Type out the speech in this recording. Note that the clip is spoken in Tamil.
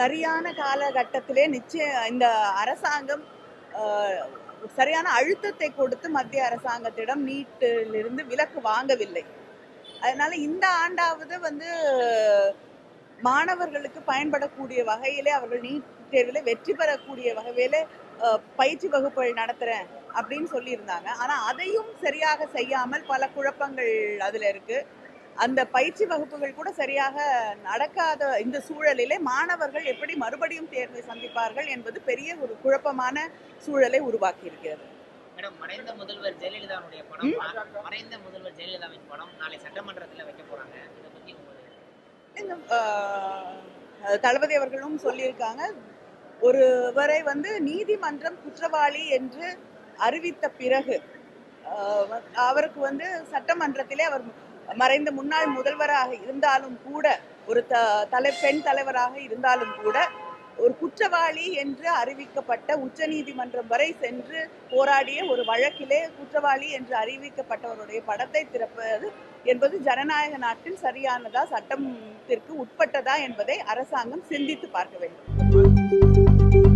சரியான காலகட்டத்திலே நிச்சயம் இந்த அரசாங்கம் அஹ், சரியான அழுத்தத்தை கொடுத்து மத்திய அரசாங்கத்திடம் நீட்டிலிருந்து விலக்கு வாங்கவில்லை அதனால இந்த ஆண்டாவது வந்து மாணவர்களுக்கு பயன்படக்கூடிய வகையிலே அவர்கள் நீட் தேர்வில் வெற்றி பெறக்கூடிய வகையிலே அஹ், பயிற்சி வகுப்புகள் நடத்துறேன் அப்படின்னு சொல்லியிருந்தாங்க ஆனா அதையும் சரியாக செய்யாமல் பல குழப்பங்கள் அதுல இருக்கு அந்த பயிற்சி வகுப்புகள் கூட சரியாக நடக்காத இந்த சூழலிலே மாணவர்கள் எப்படி மறுபடியும் தேர்வை சந்திப்பார்கள் என்பது பெரிய ஒரு குழப்பமான சூழலை உருவாக்கி இருக்கிறது மேடம் மறைந்த முதல்வர் ஜெயலலிதாவுடைய படம் மறைந்த முதல்வர் ஜெயலலிதாவின் படம் நாளை சட்டமன்றத்துல வைக்க போறாங்க இதை பத்தி உங்களுக்கு இந்த, ஆஹ், தளபதி அவர்களும் சொல்லியிருக்காங்க ஒருவரை வந்து நீதிமன்றம் குற்றவாளி என்று அறிவித்த பிறகு ஆஹ், வ- அவருக்கு வந்து சட்டமன்றத்திலே அவர் மறைந்த முன்னாள் முதல்வராக இருந்தாலும் கூட ஒரு த தலை பெண் தலைவராக இருந்தாலும் கூட ஒரு குற்றவாளி என்று அறிவிக்கப்பட்ட உச்சநீதிமன்றம் வரை சென்று போராடிய ஒரு வழக்கிலே குற்றவாளி என்று அறிவிக்கப்பட்டவருடைய படத்தை திறப்பது என்பது ஜனநாயக நாட்டில் சரியானதா சட்டத்திற்கு உட்பட்டதா என்பதை அரசாங்கம் சிந்தித்து பார்க்க வேண்டும்